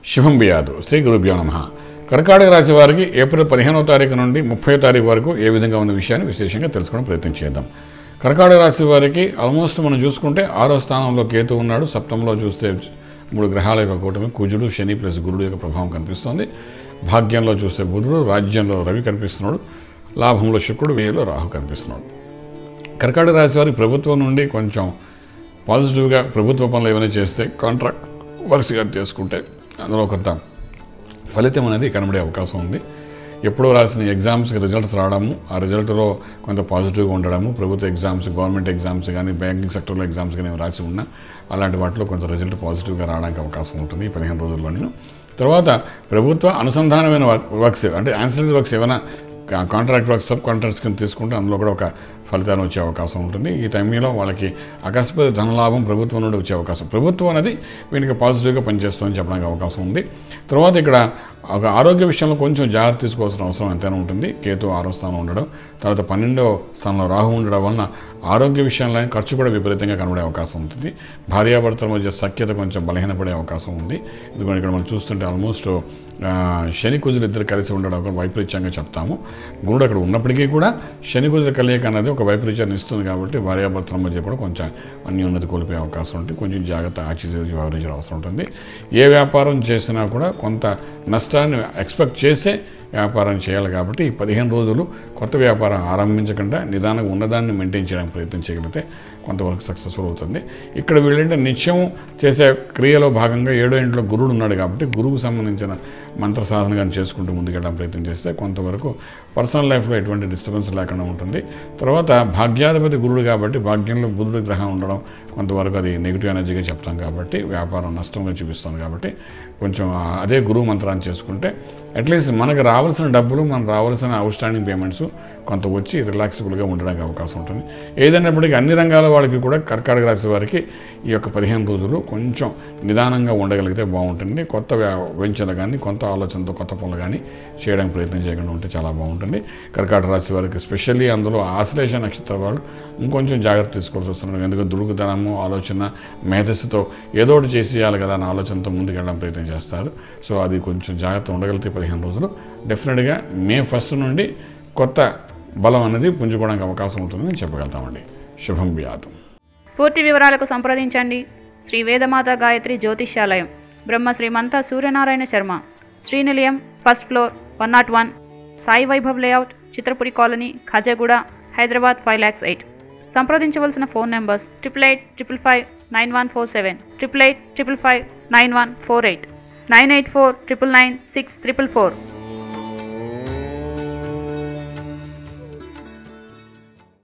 శుభం బియాదు శ్రీ గురుభ్యో నమ కర్కాటక రాశి వారికి ఏప్రిల్ పదిహేనవ తారీఖు నుండి ముప్పై తారీఖు వరకు ఏ విధంగా ఉన్న విషయాన్ని విశేషంగా తెలుసుకోవడం ప్రయత్నం చేద్దాం కర్కాటక రాశి వారికి ఆల్మోస్ట్ మనం చూసుకుంటే ఆరో స్థానంలో కేతు ఉన్నాడు సప్తంలో చూస్తే మూడు గ్రహాల యొక్క కూటమి కుజుడు శని ప్లస్ గురుడు యొక్క ప్రభావం కనిపిస్తుంది భాగ్యంలో చూస్తే బుధుడు రాజ్యంలో రవి కనిపిస్తున్నాడు లాభంలో శుక్రుడు వేలో రాహు కనిపిస్తున్నాడు కర్కాటక రాశి వారికి ప్రభుత్వం నుండి కొంచెం పాజిటివ్గా ప్రభుత్వ పనులు ఏమైనా చేస్తే కాంట్రాక్ట్ వర్క్స్గా చేసుకుంటే అందులో కొంత ఫలితం అనేది కనబడే అవకాశం ఉంది ఎప్పుడో రాసిన ఎగ్జామ్స్కి రిజల్ట్స్ రావడము ఆ రిజల్ట్లో కొంత పాజిటివ్గా ఉండడము ప్రభుత్వ ఎగ్జామ్స్ గవర్నమెంట్ ఎగ్జామ్స్ కానీ బ్యాంకింగ్ సెక్టర్లో ఎగ్జామ్స్ కానీ రాసి ఉన్నా అలాంటి వాటిలో కొంత రిజల్ట్ పాజిటివ్గా రావడానికి అవకాశం ఉంటుంది ఈ పదిహేను రోజుల్లోనే తర్వాత ప్రభుత్వ అనుసంధానమైన వర్క్స్ అంటే ఆన్సరీ వర్క్స్ ఏమైనా కాంట్రాక్ట్ వర్క్ సబ్ కాంట్రాక్ట్స్ కింద తీసుకుంటే అందులో కూడా ఒక ఫలితాన్ని వచ్చే అవకాశం ఉంటుంది ఈ టైంలో వాళ్ళకి అకస్మాత్ ధనలాభం ప్రభుత్వం నుండి వచ్చే అవకాశం ప్రభుత్వం అనేది వీనికి పాజిటివ్గా పనిచేస్తుందని చెప్పడానికి అవకాశం ఉంది తర్వాత ఇక్కడ ఒక ఆరోగ్య విషయంలో కొంచెం జాగ్రత్త తీసుకోవాల్సిన అవసరం ఎంతైనా ఉంటుంది కేతు ఆరో స్థానం ఉండడం తర్వాత పన్నెండో స్థానంలో రాహు ఉండడం వలన ఆరోగ్య విషయంలో ఖర్చు కూడా విపరీతంగా కనబడే అవకాశం ఉంటుంది భార్యాభర్తల మధ్య సఖ్యత కొంచెం బలహీనపడే అవకాశం ఉంది ఎందుకంటే ఇక్కడ మనం చూస్తుంటే ఆల్మోస్ట్ ఆ, శని కుజులు ఇద్దరు కలిసి ఉండడం ఒక వైపరీత్యంగా చెప్తాము గురుడు అక్కడ ఉన్నప్పటికీ కూడా శని కుజుల కలయిక అనేది ఒక వైపరీత్యాన్ని ఇస్తుంది కాబట్టి భార్యాభర్తల మధ్య కూడా కొంచెం అన్యోన్నతి కోల్పోయే అవకాశం ఉంటుంది కొంచెం జాగ్రత్త ఆచితూచి వ్యవహరించిన అవసరం ఉంటుంది ఏ వ్యాపారం చేసినా కూడా కొంత నష్టాన్ని ఎక్స్పెక్ట్ చేసే వ్యాపారం చేయాలి కాబట్టి ఈ పదిహేను రోజులు కొత్త వ్యాపారం ఆరంభించకుండా నిదానంగా ఉన్నదాన్ని మెయింటైన్ చేయడానికి ప్రయత్నం చేయగలిగితే కొంతవరకు సక్సెస్ఫుల్ అవుతుంది ఇక్కడ వీళ్ళంటే నిత్యం చేసే క్రియలో భాగంగా ఏడో ఇంట్లో గురుడు ఉన్నాడు కాబట్టి గురువుకు సంబంధించిన మంత్ర సాధన కానీ చేసుకుంటూ ముందుకెళ్ళడం ప్రయత్నం చేస్తే కొంతవరకు పర్సనల్ లైఫ్లో ఎటువంటి డిస్టర్బెన్స్ లేకుండా ఉంటుంది తర్వాత భాగ్యాధిపతి గురుడు కాబట్టి భాగ్యంలో బుధుడు గ్రహం ఉండడం కొంతవరకు అది నెగిటివ్ ఎనర్జీగా చెప్తాం కాబట్టి వ్యాపారం నష్టంగా చూపిస్తుంది కాబట్టి కొంచెం ఆ- అదే గురువు మంత్రాన్ని చేసుకుంటే అట్లీస్ట్ మనకు రావాల్సిన డబ్బులు మనకు రావాల్సిన అవుట్స్టాండింగ్ పేమెంట్స్ కొంత వచ్చి రిలాక్సిబుల్గా ఉండడానికి అవకాశం ఉంటుంది ఏదైనప్పటికీ అన్ని రంగాల వాళ్ళకి కూడా కర్కాటక రాశి వారికి ఈ యొక్క పదిహేను రోజులు కొంచెం నిదానంగా ఉండగలిగితే బాగుంటుంది కొత్త వ్యా- వెంచర్లు కానీ కొత్త ఆలోచనతో కొత్త పనులు కానీ చేయడానికి ప్రయత్నం చేయకుండా ఉంటే చాలా బాగుంటుంది కర్కాటక రాశి వారికి స్పెషల్లీ అందులో ఆశ్లేష నక్షత్ర వాళ్ళు ఇంకొంచెం జాగ్రత్త తీసుకోవాల్సి వస్తున్నారు ఎందుకంటే దుడుకుతనము ఆలోచన మేధస్సుతో ఏదో ఒకటి చేసేయాలి కదా అన్న ఆలోచనతో ముందుకెళ్ళడం ప్రయత్నం చేస్తారు సో అది కొంచెం జాగ్రత్త ఉండగలిగితే పదిహేను రోజులు డెఫినెట్గా మే ఫస్ట్ నుండి కొత్త బలం అనేది పుంజుకోవడానికి అవకాశం ఉంటుందని చెప్పగలుగుతామండి శుభం వ్యాధం పూర్తి వివరాలకు సంప్రదించండి Shri Vedamata Gayatri Jyotishyalayam Brahma Shrimanta Suryanarayana Sharma Srinilayam first floor one not one Sai Vaibhav layout Chitrapuri colony Khajaguda Hyderabad five lakhs eight సంప్రదించవలసిన phone numbers triple eight triple five nine one four seven triple eight triple five nine one four eight nine eight four triple nine six triple four